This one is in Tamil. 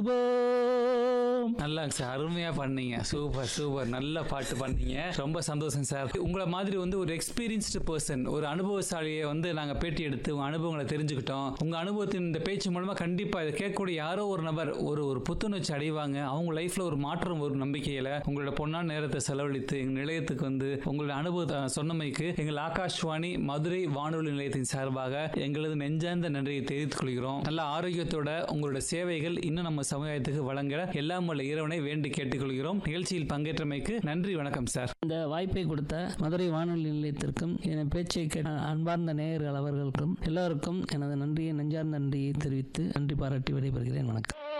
நல்லா சார் அருமையா பண்ணீங்க சூப்பர் சூப்பர் நல்ல பாட்டு பண்ணீங்க ரொம்ப சந்தோஷம் சார் உங்களை மாதிரி வந்து ஒரு எக்ஸ்பீரியன்ஸ்டு பர்சன் ஒரு அனுபவசாலியை வந்து நாங்க பேட்டி எடுத்து உங்க அனுபவங்களை தெரிஞ்சுக்கிட்டோம் உங்க அனுபவத்தின் இந்த பேச்சு மூலமா கண்டிப்பா இதை கேட்கக்கூடிய யாரோ ஒரு நபர் ஒரு ஒரு புத்துணர்ச்சி அடைவாங்க அவங்க லைஃப்ல ஒரு மாற்றம் ஒரு நம்பிக்கையில உங்களோட பொன்னான நேரத்தை செலவழித்து எங்க நிலையத்துக்கு வந்து உங்களோட அனுபவத்தை சொன்னமைக்கு எங்கள் ஆகாஷ்வாணி மதுரை வானொலி நிலையத்தின் சார்பாக எங்களது நெஞ்சார்ந்த நன்றியை தெரிவித்துக் கொள்கிறோம் நல்ல ஆரோக்கியத்தோட உங்களோட சேவைகள் இன்னும் நம்ம சமுதாயத்துக்கு வழங்க எல்லாம் வல்ல இறைவனை வேண்டி கேட்டுக்கொள்கிறோம் நிகழ்ச்சியில் பங்கேற்றமைக்கு நன்றி வணக்கம் சார் இந்த வாய்ப்பை கொடுத்த மதுரை வானொலி நிலையத்திற்கும் என் பேச்சை கேட்ட அன்பார்ந்த நேயர்கள் அவர்களுக்கும் எல்லோருக்கும் எனது நன்றியை நெஞ்சார்ந்த நன்றியை தெரிவித்து நன்றி பாராட்டி விடைபெறுகிறேன் வணக்கம்